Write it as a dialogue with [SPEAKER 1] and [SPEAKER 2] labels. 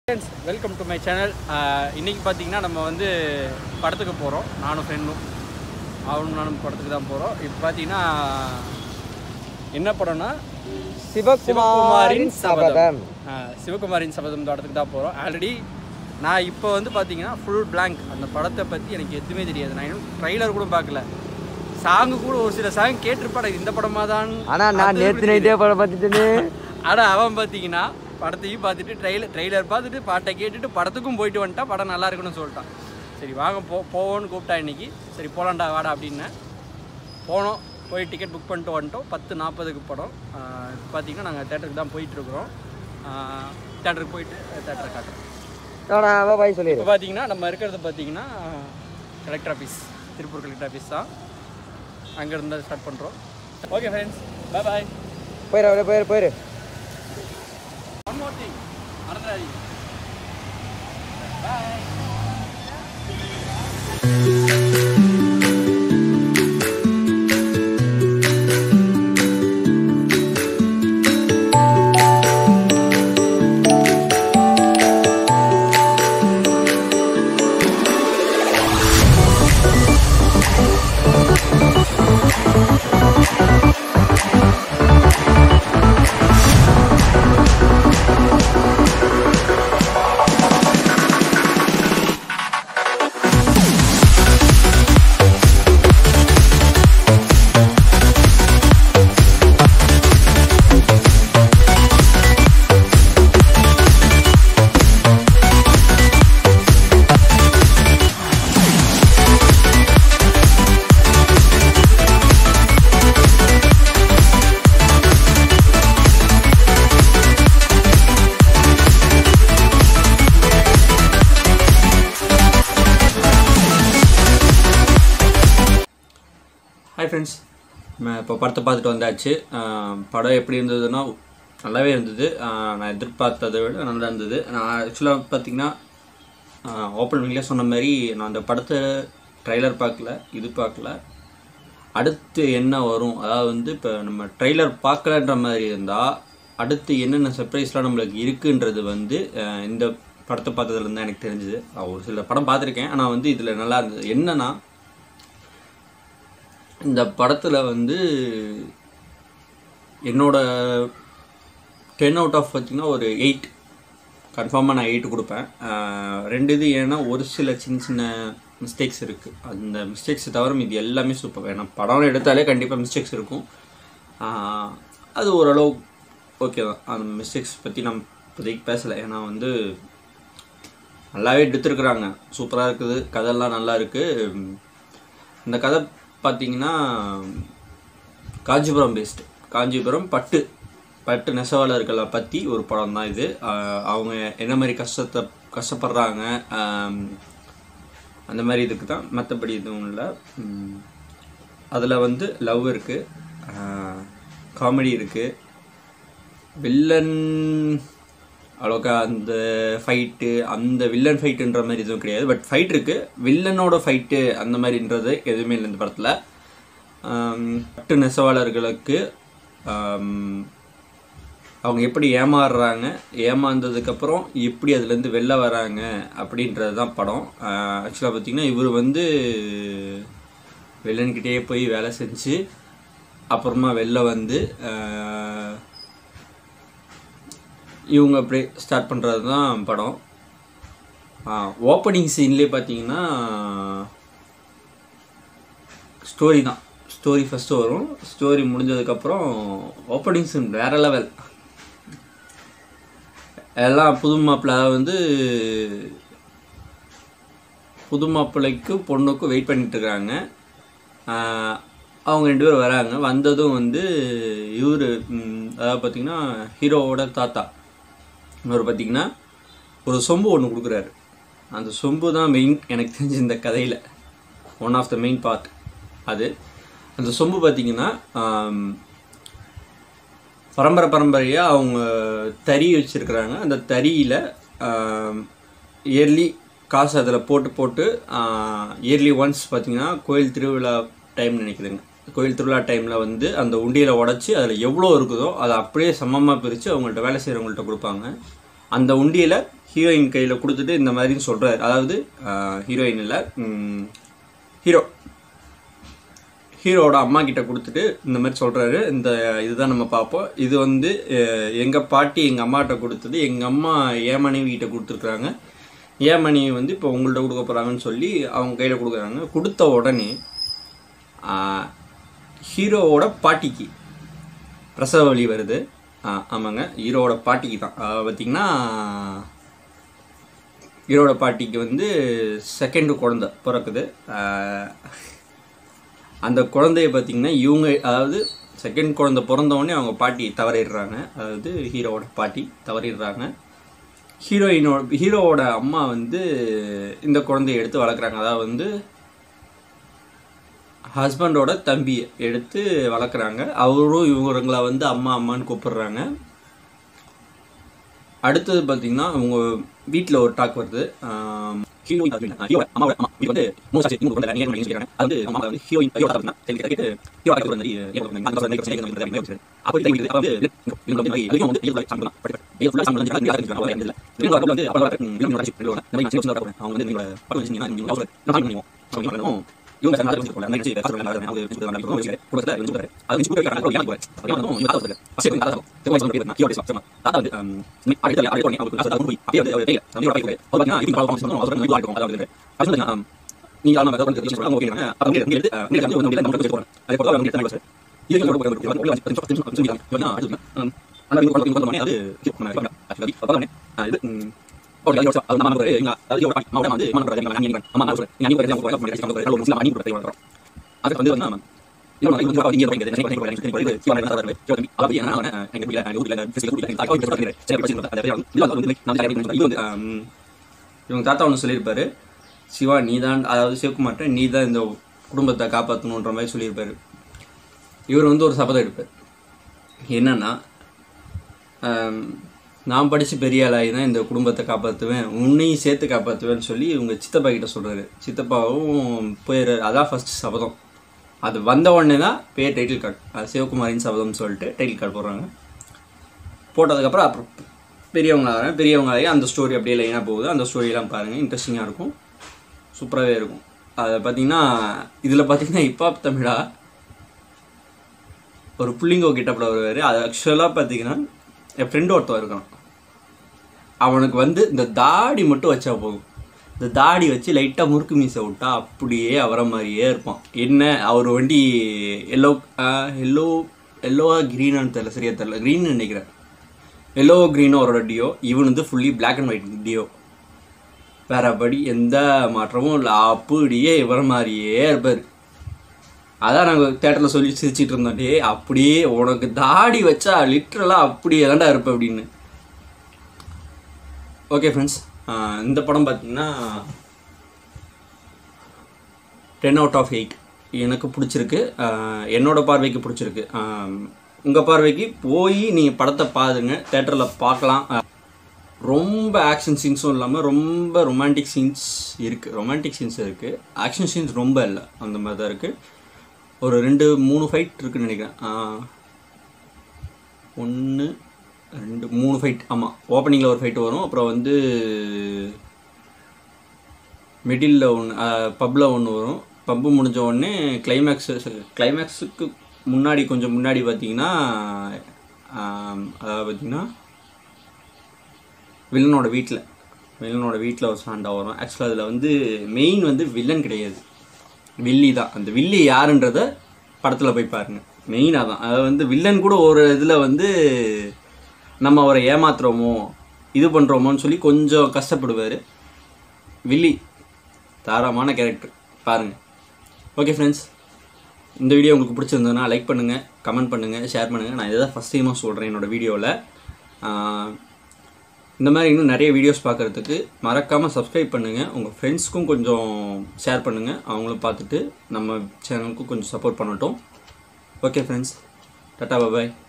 [SPEAKER 1] Friends welcome to my channel இன்றைக்கி பார்த்தீங்கன்னா நம்ம வந்து படத்துக்கு போகிறோம் நானும் ஃப்ரெண்டும் அவனும் நானும் படத்துக்கு தான் போகிறோம் இப்போ பார்த்தீங்கன்னா என்ன படம்னா
[SPEAKER 2] சிவகுமாரின் சபதம்
[SPEAKER 1] ஆ, சிவகுமாரின் சபதம் இந்த படத்துக்கு தான் போகிறோம் ஆல்ரெடி நான் இப்போ வந்து பார்த்தீங்கன்னா ஃபுல் blank அந்த படத்தை பற்றி எனக்கு எதுவுமே தெரியாது நான் இன்னும் ட்ரைலர் கூட பார்க்கல சாங்கு கூட ஒரு சில சாங் கேட்டிருப்பாடா இந்த படமாக தான்
[SPEAKER 2] ஆனா நான் நேத்து நைட்டே படம் பார்த்துட்டேனே
[SPEAKER 1] ஆனால் அவன் பார்த்தீங்கன்னா படத்தையும் பார்த்துட்டு ட்ரெயிலர் ட்ரெய்லர் பார்த்துட்டு பாட்டை கேட்டுட்டு படத்துக்கும் போயிட்டு வந்துட்டான் படம் நல்லா இருக்குன்னு சொல்லிட்டான் சரி வாங்க போ போவோன்னு கூப்பிட்டா இன்னைக்கு சரி போலாம்டா வாடா அப்படின்னேன் போனோம் போய் டிக்கெட் புக் பண்ணிட்டு வந்துட்டோம் பத்து நாற்பதுக்கு படம் ஆஹ் இப்போ பார்த்தீங்கன்னா நாங்கள் தேட்டருக்கு தான் போயிட்டுருக்குறோம் தேட்டருக்கு போயிட்டு தேட்டரை காட்டுறோம்
[SPEAKER 2] அவனா அவ பாய் சொல்லிடு
[SPEAKER 1] இப்போ பார்த்தீங்கன்னா நம்ம இருக்கிறது பார்த்தீங்கன்னா collector office Tiruppur collector office தான் அங்கேருந்து ஸ்டார்ட் பண்ணுறோம் ஓகே ஃப்ரெண்ட்ஸ் பாய் பாய்
[SPEAKER 2] போயிரு அவரே போயிரு போயிரு
[SPEAKER 1] One more thing. மறந்துடாதீங்க. Bye. ஹாய் ஃப்ரெண்ட்ஸ் இப்போ படத்தை பார்த்துட்டு வந்தாச்சு ஆஹ் படம் எப்படி இருந்ததுன்னா நல்லாவே இருந்தது ஆஹ் நான் எதிர்பார்த்ததை விட நல்லா இருந்தது நான் ஆக்சுவலாக பார்த்தீங்கன்னா ஓப்பன் வீக்கில் சொன்ன மாதிரி நான் அந்த படத்தை ட்ரைலர் பார்க்கல இது பார்க்கல அடுத்து என்ன வரும் அதாவது வந்து இப்போ நம்ம ட்ரெய்லர் பார்க்கலன்ற மாதிரி இருந்தால் அடுத்து என்னென்ன சர்ப்ரைஸ்லாம் நம்மளுக்கு இருக்குன்றது வந்து ஆஹ் இந்த படத்தை பார்த்ததுலேருந்து தான் எனக்கு தெரிஞ்சுது நான் ஒரு சில படம் பார்த்துருக்கேன் ஆனால் வந்து இதில் நல்லா இருந்தது என்னன்னா இந்த படத்தில் வந்து என்னோட டென் அவுட் ஆஃப் பார்த்தீங்கன்னா ஒரு எயிட் கன்ஃபார்மாக நான் எயிட் கொடுப்பேன் ஆஹ் ரெண்டு இது ஏன்னா ஒரு சில சின்ன சின்ன மிஸ்டேக்ஸ் இருக்குது அந்த மிஸ்டேக்ஸ் தவிர இது எல்லாமே சூப்பர் ஏன்னா படம் எடுத்தாலே கண்டிப்பாக மிஸ்டேக்ஸ் இருக்கும் ஆஹ் அது ஓரளவு ஓகே தான் அந்த மிஸ்டேக்ஸ் பற்றி நம்ம இப்போதைக்கு பேசலை ஏன்னா வந்து நல்லாவே எடுத்துருக்குறாங்க சூப்பராக இருக்குது கதையெல்லாம் நல்லா இருக்குது இந்த கதை பார்த்தீங்கன்னா காஞ்சிபுரம் பேஸ்டு காஞ்சிபுரம் பட்டு பட்டு நெசவாளர்களை பற்றி ஒரு படம் தான் இது ஆஹ் அவங்க என்ன மாதிரி கஷ்டத்தை கஷ்டப்படுறாங்க ஆம், அந்த மாதிரி இதுக்கு தான் மற்றபடி எதுவும் இல்லை அதில் வந்து லவ் இருக்குது காமெடி இருக்குது வில்லன் அவ்வளோக்கா அந்த ஃபைட்டு அந்த வில்லன் ஃபைட்டுன்ற மாதிரி எதுவும் கிடையாது பட் ஃபைட் இருக்கு வில்லனோட ஃபைட்டு அந்த மாதிரின்றது எதுவுமே இல்லை இந்த படத்தில் பட்டு நெசவாளர்களுக்கு ஆம், அவங்க எப்படி ஏமாறுறாங்க ஏமாந்ததுக்கப்புறம் எப்படி அதுலேருந்து வெளில வராங்க அப்படின்றது தான் படம் ஆக்சுவலாக பார்த்தீங்கன்னா இவர் வந்து வில்லன்கிட்டயே போய் வேலை செஞ்சு அப்புறமா வெளில வந்து ஆஹ், இவங்க அப்படியே ஸ்டார்ட் பண்ணுறது தான் படம் ஓப்பனிங் சீன்லேயே பார்த்தீங்கன்னா ஸ்டோரி தான் ஸ்டோரி ஃபஸ்ட்டு வரும் ஸ்டோரி முடிஞ்சதுக்கப்புறம் ஓப்பனிங் சீன் வேற லெவல் எல்லாம் புது மாப்பிள்ளை வந்து புது மாப்பிள்ளைக்கு பொண்ணுக்கும் வெயிட் பண்ணிட்டு இருக்காங்க ஆஹ் அவங்க ரெண்டு பேரும் வராங்க வந்ததும் வந்து இவர் அதாவது பார்த்தீங்கன்னா ஹீரோவோட தாத்தா இவர் பார்த்தீங்கன்னா ஒரு சொம்பு ஒன்று கொடுக்குறாரு அந்த சொம்பு தான் மெயின் எனக்கு தெரிஞ்ச இந்த கதையில் one of the main part அது அந்த சொம்பு பார்த்தீங்கன்னா ஆம், பரம்பரை பரம்பரையாக அவங்க தறி வச்சுருக்குறாங்க அந்த தறியில் இயர்லி காசு அதில் போட்டு போட்டு இயர்லி ஒன்ஸ் பார்த்தீங்கன்னா கோயில் திருவிழா டைம் நினைக்குதுங்க கோயில் திருவிழா டைமில் வந்து அந்த உண்டியலை உடச்சி அதில் எவ்வளோ இருக்குதோ அதை அப்படியே சமமாக பிரித்து அவங்கள்ட்ட வேலை செய்கிறவங்கள்ட்ட கொடுப்பாங்க அந்த உண்டியலை ஹீரோயின் கையில் கொடுத்துட்டு இந்த மாதிரின்னு சொல்கிறாரு அதாவது ஹீரோயின் இல்லை ஹீரோ ஹீரோவோட அம்மா கிட்ட கொடுத்துட்டு இந்த மாதிரி சொல்கிறாரு இந்த இதுதான் நம்ம பார்ப்போம் இது வந்து எங்கள் பாட்டி எங்கள் அம்மாட்ட கொடுத்தது எங்கள் அம்மா ஏன் மனைவி கிட்ட கொடுத்துருக்குறாங்க ஏன் மனைவி வந்து இப்போ உங்கள்ட்ட கொடுக்க போகிறாங்கன்னு சொல்லி அவங்க கையில் கொடுக்குறாங்க கொடுத்த உடனே ஆஹ், ஹீரோவோட பாட்டிக்கு பிரசவ வலி வருது ஆ, ஆமாங்க ஹீரோவோட பாட்டிக்கு தான் ஆஹ், பார்த்தீங்கன்னா ஹீரோவோட பாட்டிக்கு வந்து செகண்டு குழந்தை பிறக்குது ஆஹ், அந்த குழந்தைய பார்த்தீங்கன்னா இவங்க அதாவது செகண்ட் குழந்தை பிறந்த உடனே அவங்க பாட்டி தவறிடுறாங்க அதாவது ஹீரோவோட பாட்டி தவறிடுறாங்க ஹீரோயினோட ஹீரோவோட அம்மா வந்து இந்த குழந்தைய எடுத்து வளர்க்குறாங்க அதாவது வந்து ஹஸ்பண்டோட தம்பி எடுத்து வளர்க்குறாங்க அவரும் இவங்கள வந்து அம்மா அம்மான்னு கூப்பிடுறாங்க அடுத்தது பார்த்தீங்கன்னா அவங்க வீட்டில் ஒரு டாக் வருது ஆம், ஹீரோயின் husband, ஆ, ஹீரோவோட அம்மாவோட அம்மா வீட்டுக்கு வந்து மூணு சாட்சி மூணு குழந்தை நீங்க என்ன சொல்லிக்கிறாங்க அது வந்து அவங்க அம்மா வந்து ஹீரோயின் ஹீரோ பார்த்தீங்கன்னா கேள்வி கேட்டு ஹீரோ கேட்டு வந்து ஏன் வந்து அந்த பிரச்சனை பிரச்சனை பிரச்சனை பிரச்சனை அப்போ இது அப்போ வந்து இவங்க வந்து இவங்க வந்து இயல்பு சாப்பிடலாம் படிப்பேன் இயல்பு சாப்பிடலாம் வந்து யாரும் இருக்காங்க அவ்வளோ இல்லை இவங்க வந்து அப்போ வந்து இவங்க வந்து இந்த மாதிரி சின்ன சின்ன அவங்க வந்து நீங்க படம் வச்சிருந்தீங்கன்னா நீங்க அவசர நான் பண்ணுவோம் அவங்க பண்ணுவோம் இவங்க சார் நாளைக்கு போகலாம் நைட் காசு வேண்டாம் அவங்க வந்து வந்து வந்து கொடுக்கல வந்து கொடுத்தாரு அது வந்து கொடுக்கல அது எனக்கு அது வந்து இவங்க தாத்தா ஃபர்ஸ்ட் வந்து தாத்தா தெரிய வந்து பேர் ஹீரோ பேசுவாங்க தாத்தா வந்து அடுத்த அடுத்த உடனே அவருக்கு காசு போய் அப்படியே வந்து கையில வந்து பைக் அது பார்த்தீங்கன்னா இது பாவம் சொன்னோம் அவசரம் வந்து ஆகும் அதாவது அது வந்து நீங்க ஆனா வந்து விஷயம் சொல்றாங்க ஓகே அப்ப வந்து எடுத்து நீங்க வந்து வந்து நம்ம போறோம் அதே போல அவங்க எடுத்து சார் இது வந்து ஒரு ஒரு ஒரு அஞ்சு பத்து நிமிஷம் சொல்லிட்டாங்க இவனா அது ஆனா இது கொண்டு வந்து அது நம்ம ஆக்சுவலி அப்பதான் இது ஓகே அது அது நம்ம ஒரு இங்க அது ஒரு மாவட்டம் வந்து மன பிரதேசம் நான் நீங்க அம்மா நான் சொல்றேன் நீங்க வந்து ஒரு பண்ணி நம்ம ஒரு முஸ்லிம் அணி பிரதேசம் வரோம் அது வந்து வந்து இவங்க வந்து வந்து இங்க வந்து நினைக்க நினைக்க நினைக்க நினைக்க சிவனை வந்து சாதாரண ஜோதி அது என்ன நான் எங்க வீட்ல எங்க ஊர்ல பிசிக்கல் ஊர்ல எங்க தாத்தா வந்து சரி பிரச்சனை இல்ல அது இல்ல அது வந்து நான் இது வந்து இவங்க தாத்தா ஒன்று சொல்லியிருப்பாரு சிவா நீ தான் அதாவது சிவகுமார்ட்ட நீ தான் இந்த குடும்பத்தை காப்பாற்றணுன்ற மாதிரி சொல்லியிருப்பாரு இவர் வந்து ஒரு சபதம் எடுப்பார் என்னன்னா ஆம், நான் படித்து பெரிய ஆளாகி தான் இந்த குடும்பத்தை காப்பாற்றுவேன் உன்னையும் சேர்த்து காப்பாற்றுவேன்னு சொல்லி இவங்க சித்தப்பா கிட்ட சொல்கிறாரு சித்தப்பாவும் போயிடுறாரு அதான் ஃபர்ஸ்ட் சபதம் அது வந்த உடனே தான் பேர் டைட்டில் கார்டு அது சிவகுமாரின் சபதம்னு சொல்லிட்டு டைட்டில் கார்டு போடுறாங்க போட்டதுக்கப்புறம் அப்புறம் பெரியவங்க ஆகிறேன் பெரியவங்க ஆகி அந்த ஸ்டோரி அப்படியே லைனாக போகுது அந்த ஸ்டோரியெல்லாம் பாருங்கள் இன்ட்ரெஸ்டிங்காக இருக்கும் சூப்பராகவே இருக்கும் அதை பார்த்தீங்கன்னா இதில் பார்த்தீங்கன்னா இப்போ தமிழா ஒரு புள்ளிங்கோ கிட்டப்பட வருவார் அது ஆக்சுவலாக பார்த்தீங்கன்னா என் ஃப்ரெண்டு ஒருத்தன் இருக்கான் அவனுக்கு வந்து இந்த தாடி மட்டும் வச்சா போதும் இந்த தாடி வச்சு லைட்டாக முறுக்கு மீசை விட்டா அப்படியே அவரை மாதிரியே இருப்பான் என்ன அவர் வண்டி எல்லோ எல்லோ எல்லோவா க்ரீனான்னு தெரில சரியா தெரில க்ரீன் நினைக்கிறேன் எல்லோ க்ரீனோ அவரோட டியோ இவன் வந்து fully Black and white Dio வேறபடி எந்த மாற்றமும் இல்லை அப்படியே இவர மாதிரியே இருப்பார் அதான் நாங்கள் தேட்டரில் சொல்லி சிரிச்சிட்டு இருந்தோம் டே அப்படியே உனக்கு தாடி வச்சா லிட்ரலாக அப்படியே தான்டா இருப்ப அப்படின்னு ஓகே ஃப்ரெண்ட்ஸ் இந்த படம் பார்த்தீங்கன்னா டென் அவுட் ஆஃப் எயிட் எனக்கு பிடிச்சிருக்கு ஆஹ் என்னோட பார்வைக்கு பிடிச்சிருக்கு உங்கள் பார்வைக்கு போய் நீங்கள் படத்தை பாருங்க தேட்டரில் பார்க்கலாம் ஆஹ் ரொம்ப ஆக்ஷன் சீன்ஸும் இல்லாமல் ரொம்ப ரொமான்டிக் சீன்ஸ் இருக்குது ரொமான்டிக் சீன்ஸ் இருக்குது ஆக்ஷன் சீன்ஸ் ரொம்ப இல்லை அந்த மாதிரி தான் இருக்குது ஒரு ரெண்டு மூணு ஃபைட் இருக்குன்னு நினைக்கிறேன் ஒன்று ரெண்டு மூணு ஃபைட் ஆமாம் ஓப்பனிங்கில் ஒரு ஃபைட் வரும் அப்புறம் வந்து மிடில் ஒன்று பப்பில் ஒன்று வரும் பப்பு முடிஞ்ச உடனே கிளைமேக்ஸ் கிளைமேக்ஸுக்கு முன்னாடி கொஞ்சம் முன்னாடி பார்த்தீங்கன்னா ஆம், அதாவது பார்த்தீங்கன்னா வில்லனோட வீட்டில் வில்லனோட வீட்டில் ஒரு சாண்டா வரும் ஆக்சுவலாக அதில் வந்து மெயின் வந்து வில்லன் கிடையாது வில்லி தான் அந்த வில்லி யாருன்றத படத்தில் போய் பாருங்க மெயினாக தான் அது வந்து வில்லன் கூட ஒரு இதில் வந்து நம்ம அவரை ஏமாத்துறோமோ இது பண்ணுறோமோன்னு சொல்லி கொஞ்சம் கஷ்டப்படுவார் வில்லி தாராளமான கேரக்டர் பாருங்கள் ஓகே ஃப்ரெண்ட்ஸ் இந்த வீடியோ உங்களுக்கு பிடிச்சிருந்ததுன்னா லைக் பண்ணுங்கள் கமெண்ட் பண்ணுங்கள் ஷேர் பண்ணுங்கள் நான் இதை ஃபஸ்ட் டைமாக சொல்கிறேன் என்னோடய வீடியோவில் இந்த மாதிரி இன்னும் நிறைய வீடியோஸ் பார்க்குறதுக்கு மறக்காமல் சப்ஸ்கிரைப் பண்ணுங்கள் உங்கள் ஃப்ரெண்ட்ஸ்க்கும் கொஞ்சம் ஷேர் பண்ணுங்கள் அவங்களும் பார்த்துட்டு நம்ம சேனலுக்கும் கொஞ்சம் சப்போர்ட் பண்ணட்டும் ஓகே ஃப்ரெண்ட்ஸ் டாட்டா பாய்